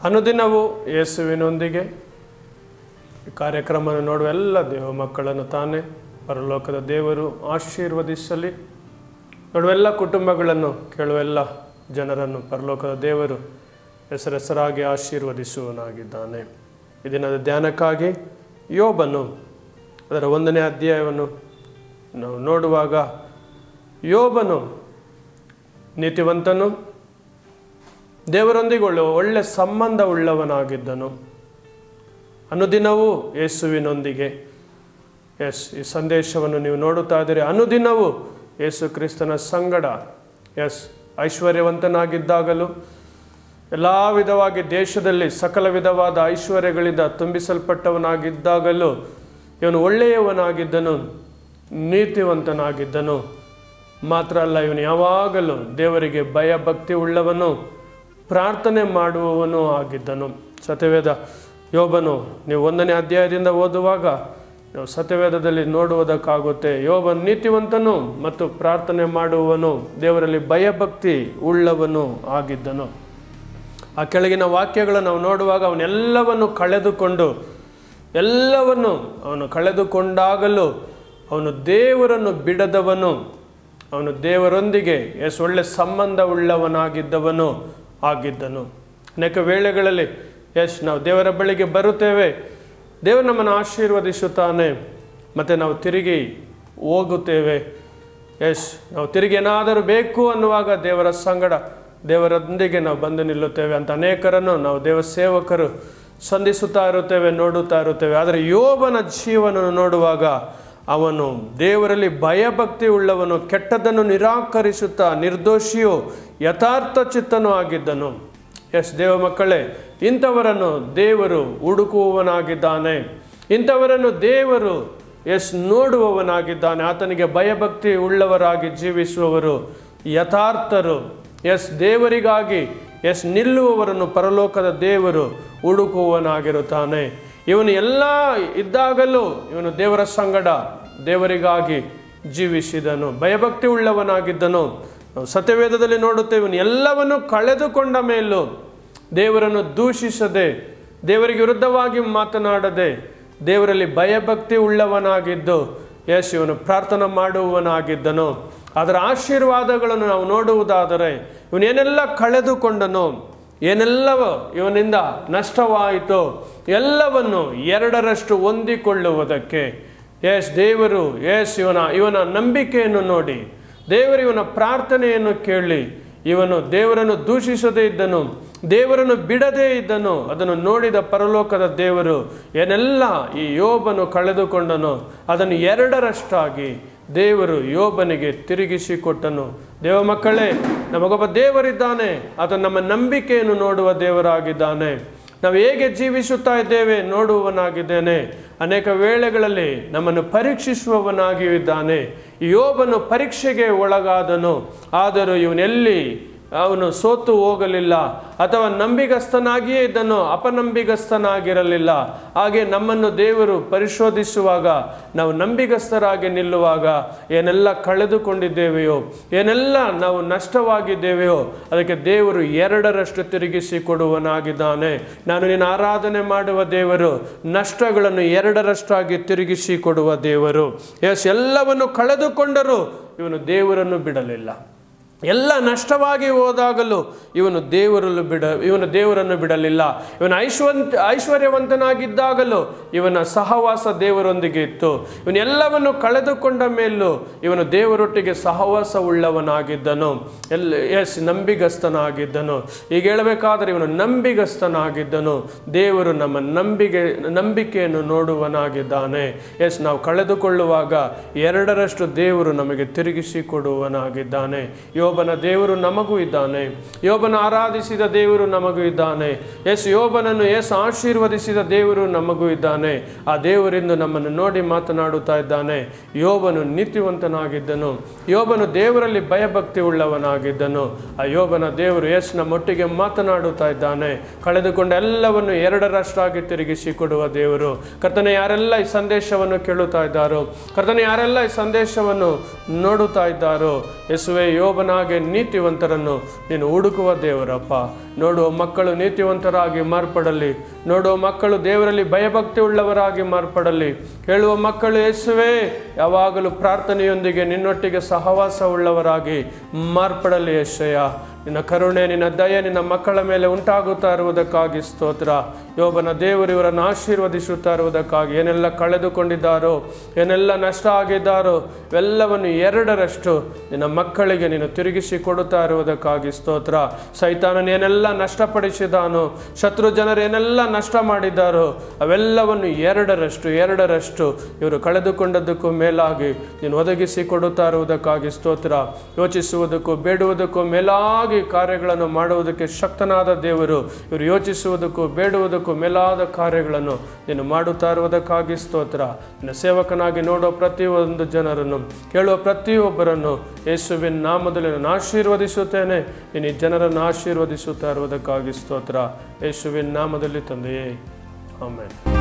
ಅನುದಿನವೂ ಯೇಸುವಿನೊಂದಿಗೆ ಈ ಕಾರ್ಯಕ್ರಮವನ್ನು ನೋಡುವ ಎಲ್ಲ ದೇವ ಮಕ್ಕಳನ್ನು ತಾನೇ ಪರಲೋಕದ ದೇವರು ಆಶೀರ್ವದಿಸಲಿ ನೋಡುವ ಎಲ್ಲ ಕುಟುಂಬಗಳನ್ನು ಕೇಳುವ ಎಲ್ಲ ಜನರನ್ನು ಪರಲೋಕದ ದೇವರು ಹೆಸರೆಸರಾಗಿ ಆಶೀರ್ವದಿಸುವನಾಗಿದ್ದಾನೆ ಈ ದಿನದ ಧ್ಯಾನಕ್ಕಾಗಿ ಯೋಬನು ಅದರ ಒಂದನೇ ಅಧ್ಯಾಯವನ್ನು ನಾವು ನೋಡುವಾಗ ಯೋಬನು ನೀತಿವಂತನು ದೇವರೊಂದಿಗೆ ಒಳ್ಳೆ ಒಳ್ಳೆ ಸಂಬಂಧ ಉಳ್ಳವನಾಗಿದ್ದನು ಅನುದಿನವೂ ಯೇಸುವಿನೊಂದಿಗೆ ಎಸ್ ಈ ಸಂದೇಶವನ್ನು ನೀವು ನೋಡುತ್ತಾ ಇದ್ದೀರಿ ಅನುದಿನವೂ ಯೇಸು ಕ್ರಿಸ್ತನ ಸಂಗಡ ಎಸ್ ಐಶ್ವರ್ಯವಂತನಾಗಿದ್ದಾಗಲೂ ಎಲ್ಲ ವಿಧವಾಗಿ ದೇಶದಲ್ಲಿ ಸಕಲ ವಿಧವಾದ ಐಶ್ವರ್ಯಗಳಿಂದ ತುಂಬಿಸಲ್ಪಟ್ಟವನಾಗಿದ್ದಾಗಲೂ ಇವನು ಒಳ್ಳೆಯವನಾಗಿದ್ದನು ನೀತಿವಂತನಾಗಿದ್ದನು ಮಾತ್ರ ಅಲ್ಲ ಇವನು ಯಾವಾಗಲೂ ದೇವರಿಗೆ ಭಯ ಭಕ್ತಿ ಉಳ್ಳವನು ಪ್ರಾರ್ಥನೆ ಮಾಡುವವನು ಆಗಿದ್ದನು ಸತ್ಯವೇದ ಯೋಬನು ನೀವು ಒಂದನೇ ಅಧ್ಯಾಯದಿಂದ ಓದುವಾಗ ನಾವು ಸತ್ಯವೇದದಲ್ಲಿ ನೋಡುವುದಕ್ಕಾಗುತ್ತೆ ಯೋಬ ನೀತಿವಂತನು ಮತ್ತು ಪ್ರಾರ್ಥನೆ ಮಾಡುವವನು ದೇವರಲ್ಲಿ ಭಯಭಕ್ತಿ ಉಳ್ಳವನು ಆಗಿದ್ದನು ಆ ಕೆಳಗಿನ ವಾಕ್ಯಗಳನ್ನು ನಾವು ನೋಡುವಾಗ ಅವನೆಲ್ಲವನ್ನು ಕಳೆದುಕೊಂಡು ಎಲ್ಲವನ್ನು ಅವನು ಕಳೆದುಕೊಂಡಾಗಲೂ ಅವನು ದೇವರನ್ನು ಬಿಡದವನು ಅವನು ದೇವರೊಂದಿಗೆ ಎಸ್ ಒಳ್ಳೆ ಸಂಬಂಧ ಉಳ್ಳವನಾಗಿದ್ದವನು ಆಗಿದ್ದನು ಅನೇಕ ವೇಳೆಗಳಲ್ಲಿ ಎಸ್ ನಾವು ದೇವರ ಬಳಿಗೆ ಬರುತ್ತೇವೆ ದೇವರು ನಮ್ಮನ್ನು ಆಶೀರ್ವದಿಸುತ್ತಾನೆ ಮತ್ತು ನಾವು ತಿರುಗಿ ಹೋಗುತ್ತೇವೆ ಎಸ್ ನಾವು ತಿರುಗಿ ಏನಾದರೂ ಬೇಕು ಅನ್ನುವಾಗ ದೇವರ ಸಂಗಡ ದೇವರೊಂದಿಗೆ ನಾವು ಬಂದು ನಿಲ್ಲುತ್ತೇವೆ ಅಂತ ಅನೇಕರನ್ನು ನಾವು ದೇವ ಸೇವಕರು ಸಂಧಿಸುತ್ತಾ ಇರುತ್ತೇವೆ ನೋಡುತ್ತಾ ಇರುತ್ತೇವೆ ಆದರೆ ಯೋಬನ ಜೀವನ ನೋಡುವಾಗ ಅವನು ದೇವರಲ್ಲಿ ಭಯಭಕ್ತಿ ಉಳ್ಳವನು ಕೆಟ್ಟದ್ದನ್ನು ನಿರಾಕರಿಸುತ್ತಾ ನಿರ್ದೋಷಿಯು ಯಥಾರ್ಥ ಚಿತ್ತನೂ ಆಗಿದ್ದನು ಎಸ್ ದೇವ ಮಕ್ಕಳೇ ಇಂಥವರನ್ನು ದೇವರು ಹುಡುಕುವವನಾಗಿದ್ದಾನೆ ಇಂಥವರನ್ನು ದೇವರು ಎಸ್ ನೋಡುವವನಾಗಿದ್ದಾನೆ ಆತನಿಗೆ ಭಯಭಕ್ತಿ ಉಳ್ಳವರಾಗಿ ಜೀವಿಸುವವರು ಯಥಾರ್ಥರು ಎಸ್ ದೇವರಿಗಾಗಿ ಎಸ್ ನಿಲ್ಲುವವರನ್ನು ಪರಲೋಕದ ದೇವರು ಹುಡುಕುವವನಾಗಿರುತ್ತಾನೆ ಇವನು ಎಲ್ಲ ಇದ್ದಾಗಲೂ ಇವನು ದೇವರ ಸಂಗಡ ದೇವರಿಗಾಗಿ ಜೀವಿಸಿದನು ಭಯಭಕ್ತಿ ಉಳ್ಳವನಾಗಿದ್ದನು ನಾವು ಸತ್ಯವೇದದಲ್ಲಿ ನೋಡುತ್ತೇವೆ ಇವನು ಎಲ್ಲವನ್ನು ಕಳೆದುಕೊಂಡ ಮೇಲೂ ದೇವರನ್ನು ದೂಷಿಸದೆ ದೇವರಿಗೆ ವಿರುದ್ಧವಾಗಿ ಮಾತನಾಡದೆ ದೇವರಲ್ಲಿ ಭಯಭಕ್ತಿ ಉಳ್ಳವನಾಗಿದ್ದು ಯಶ್ ಇವನು ಪ್ರಾರ್ಥನೆ ಮಾಡುವವನಾಗಿದ್ದನು ಅದರ ಆಶೀರ್ವಾದಗಳನ್ನು ನಾವು ನೋಡುವುದಾದರೆ ಇವನೇನೆಲ್ಲ ಕಳೆದುಕೊಂಡನು ಏನೆಲ್ಲವೋ ಇವನಿಂದ ನಷ್ಟವಾಯಿತು ಎಲ್ಲವನ್ನು ಎರಡರಷ್ಟು ಹೊಂದಿಕೊಳ್ಳುವುದಕ್ಕೆ ಎಸ್ ದೇವರು ಎಸ್ ಇವನ ಇವನ ನಂಬಿಕೆಯನ್ನು ನೋಡಿ ದೇವರು ಇವನ ಪ್ರಾರ್ಥನೆಯನ್ನು ಕೇಳಿ ಇವನು ದೇವರನ್ನು ದೂಷಿಸದೇ ಇದ್ದನು ದೇವರನ್ನು ಬಿಡದೇ ಇದ್ದನು ಅದನ್ನು ನೋಡಿದ ಪರಲೋಕದ ದೇವರು ಏನೆಲ್ಲ ಈ ಯೋಬನು ಕಳೆದುಕೊಂಡನು ಅದನ್ನು ಎರಡರಷ್ಟಾಗಿ ದೇವರು ಯೋಬನಿಗೆ ತಿರುಗಿಸಿ ಕೊಟ್ಟನು ದೇವ ಮಕ್ಕಳೇ ನಮಗೊಬ್ಬ ದೇವರಿದ್ದಾನೆ ಆತ ನಮ್ಮ ನಂಬಿಕೆಯನ್ನು ನೋಡುವ ದೇವರಾಗಿದ್ದಾನೆ ನಾವು ಹೇಗೆ ಜೀವಿಸುತ್ತಾ ಇದ್ದೇವೆ ನೋಡುವವನಾಗಿದ್ದೇನೆ ಅನೇಕ ವೇಳೆಗಳಲ್ಲಿ ನಮ್ಮನ್ನು ಪರೀಕ್ಷಿಸುವವನಾಗಿಯೂ ಇದ್ದಾನೆ ಯೋಬನು ಪರೀಕ್ಷೆಗೆ ಒಳಗಾದನು ಆದರೂ ಇವನೆಲ್ಲಿ ಅವನು ಸೋತು ಹೋಗಲಿಲ್ಲ ಅಥವಾ ನಂಬಿಗಸ್ತನಾಗಿಯೇ ಇದ್ದನು ಅಪನಂಬಿಗಸ್ತನಾಗಿರಲಿಲ್ಲ ಹಾಗೆ ನಮ್ಮನ್ನು ದೇವರು ಪರಿಶೋಧಿಸುವಾಗ ನಾವು ನಂಬಿಗಸ್ತರಾಗಿ ನಿಲ್ಲುವಾಗ ಏನೆಲ್ಲ ಕಳೆದುಕೊಂಡಿದ್ದೇವೆಯೋ ಏನೆಲ್ಲ ನಾವು ನಷ್ಟವಾಗಿದ್ದೇವೆಯೋ ಅದಕ್ಕೆ ದೇವರು ಎರಡರಷ್ಟು ತಿರುಗಿಸಿ ಕೊಡುವನಾಗಿದ್ದಾನೆ ನಾನು ನಿನ್ನ ಆರಾಧನೆ ಮಾಡುವ ದೇವರು ನಷ್ಟಗಳನ್ನು ಎರಡರಷ್ಟಾಗಿ ತಿರುಗಿಸಿ ಕೊಡುವ ದೇವರು ಎಸ್ ಎಲ್ಲವನ್ನು ಕಳೆದುಕೊಂಡರೂ ಇವನು ದೇವರನ್ನು ಬಿಡಲಿಲ್ಲ ಎಲ್ಲ ನಷ್ಟವಾಗಿ ಹೋದಾಗಲೂ ಇವನು ದೇವರನ್ನು ಬಿಡ ಇವನು ದೇವರನ್ನು ಬಿಡಲಿಲ್ಲ ಇವನು ಐಶ್ವಂತ ಐಶ್ವರ್ಯವಂತನಾಗಿದ್ದಾಗಲೂ ಇವನ ಸಹವಾಸ ದೇವರೊಂದಿಗೆ ಇತ್ತು ಇವನು ಎಲ್ಲವನ್ನು ಕಳೆದುಕೊಂಡ ಮೇಲೂ ಇವನು ದೇವರೊಟ್ಟಿಗೆ ಸಹವಾಸ ಉಳ್ಳವನಾಗಿದ್ದನು ಎಲ್ ಎಸ್ ನಂಬಿಗಸ್ತನಾಗಿದ್ದನು ಈಗ ಹೇಳಬೇಕಾದ್ರೆ ಇವನು ನಂಬಿಗಸ್ತನಾಗಿದ್ದನು ದೇವರು ನಮ್ಮ ನಂಬಿಕೆ ನಂಬಿಕೆಯನ್ನು ನೋಡುವನಾಗಿದ್ದಾನೆ ಎಸ್ ನಾವು ಕಳೆದುಕೊಳ್ಳುವಾಗ ಎರಡರಷ್ಟು ದೇವರು ನಮಗೆ ತಿರುಗಿಸಿ ಕೊಡುವನಾಗಿದ್ದಾನೆ ಯೋಬನ ದೇವರು ನಮಗೂ ಇದ್ದಾನೆ ಯೋಬನ ಆರಾಧಿಸಿದ ದೇವರು ನಮಗೂ ಇದ್ದಾನೆ ಎಸ್ ಯೋಬನನ್ನು ಎಸ್ ಆಶೀರ್ವದಿಸಿದ ದೇವರು ನಮಗೂ ಇದ್ದಾನೆ ಆ ದೇವರಿಂದ ನಮ್ಮನ್ನು ನೋಡಿ ಮಾತನಾಡುತ್ತಾ ಇದ್ದಾನೆ ಯೋಬನು ನೀತಿವಂತನಾಗಿದ್ದನು ಯೋಬನು ದೇವರಲ್ಲಿ ಭಯಭಕ್ತಿ ಉಳ್ಳವನಾಗಿದ್ದನು ಆ ಯೋಬನ ದೇವರು ಎಸ್ ನಮ್ಮೊಟ್ಟಿಗೆ ಮಾತನಾಡುತ್ತಾ ಇದ್ದಾನೆ ಕಳೆದುಕೊಂಡ ಎಲ್ಲವನ್ನು ಎರಡರಷ್ಟಾಗಿ ತಿರುಗಿಸಿ ಕೊಡುವ ದೇವರು ಕರ್ತನೆ ಯಾರೆಲ್ಲ ಈ ಸಂದೇಶವನ್ನು ಕೇಳುತ್ತಾ ಇದ್ದಾರೋ ಕರ್ತನೆ ಯಾರೆಲ್ಲ ಈ ಸಂದೇಶವನ್ನು ನೋಡುತ್ತಾ ಇದ್ದಾರೋ ಯೇಸುವೆ ಯೋಬನ ಹಾಗೆ ನೀತಿವಂತರನ್ನು ನೀನು ಹುಡುಕುವ ದೇವರಪ್ಪ ನೋಡುವ ಮಕ್ಕಳು ನೀತಿವಂತರಾಗಿ ಮಾರ್ಪಡಲಿ ನೋಡುವ ಮಕ್ಕಳು ದೇವರಲ್ಲಿ ಭಯಭಕ್ತಿ ಉಳ್ಳವರಾಗಿ ಮಾರ್ಪಡಲಿ ಕೇಳುವ ಮಕ್ಕಳು ಯೇಸುವೆ ಯಾವಾಗಲೂ ಪ್ರಾರ್ಥನೆಯೊಂದಿಗೆ ನಿನ್ನೊಟ್ಟಿಗೆ ಸಹವಾಸ ಉಳ್ಳವರಾಗಿ ಮಾರ್ಪಡಲಿ ಯಶಯ್ಯ ನಿನ್ನ ಕರುಣೆ ನಿನ್ನ ದಯೆ ನಿನ್ನ ಮಕ್ಕಳ ಮೇಲೆ ಉಂಟಾಗುತ್ತಾ ಇರುವುದಕ್ಕಾಗಿ ಸ್ತೋತ್ರ ಯೋಬನ ದೇವರು ಇವರನ್ನು ಆಶೀರ್ವದಿಸುತ್ತಾ ಇರುವುದಕ್ಕಾಗಿ ಏನೆಲ್ಲ ಕಳೆದುಕೊಂಡಿದ್ದಾರೋ ಏನೆಲ್ಲ ನಷ್ಟ ಆಗಿದ್ದಾರೋ ಇವೆಲ್ಲವನ್ನು ಎರಡರಷ್ಟು ನಿನ್ನ ಮಕ್ಕಳಿಗೆ ನೀನು ತಿರುಗಿಸಿ ಕೊಡುತ್ತಾ ಇರುವುದಕ್ಕಾಗಿ ಸ್ತೋತ್ರ ಸೈತಾನನ ಏನೆಲ್ಲ ನಷ್ಟಪಡಿಸಿದಾನೋ ಶತ್ರು ಜನರು ಏನೆಲ್ಲ ನಷ್ಟ ಮಾಡಿದ್ದಾರೋ ಅವೆಲ್ಲವನ್ನು ಎರಡರಷ್ಟು ಎರಡರಷ್ಟು ಇವರು ಕಳೆದುಕೊಂಡದ್ದಕ್ಕೂ ಮೇಲಾಗಿ ನೀನು ಒದಗಿಸಿ ಕೊಡುತ್ತಾ ಇರುವುದಕ್ಕಾಗಿ ಸ್ತೋತ್ರ ಯೋಚಿಸುವುದಕ್ಕೂ ಬೇಡುವುದಕ್ಕೂ ಮೇಲಾಗಿ ಕಾರ್ಯಗಳನ್ನು ಮಾಡುವುದಕ್ಕೆ ಶಕ್ತನಾದ ದೇವರು ಇವರು ಯೋಚಿಸುವುದಕ್ಕೂ ಬೇಡುವುದಕ್ಕೂ ಮೇಲಾದ ಕಾರ್ಯಗಳನ್ನು ನೀನು ಮಾಡುತ್ತಾ ಇರುವುದಕ್ಕಾಗಿ ಸ್ತೋತ್ರ ನಿನ್ನ ಸೇವಕನಾಗಿ ನೋಡೋ ಪ್ರತಿಯೊಂದು ಜನರನ್ನು ಕೇಳುವ ಪ್ರತಿಯೊಬ್ಬರನ್ನು ಯೇಸುವಿನ ನಾಮದಲ್ಲಿ ನಾನು ಆಶೀರ್ವದಿಸುತ್ತೇನೆ ನೀನು ಈ ಜನರನ್ನು ಆಶೀರ್ವದಿಸುತ್ತಾ ಇರುವುದಕ್ಕಾಗಿ ಸ್ತೋತ್ರ ಯೇಸುವಿನ ನಾಮದಲ್ಲಿ ತಂದೆಯೇ ಆಮೇಲೆ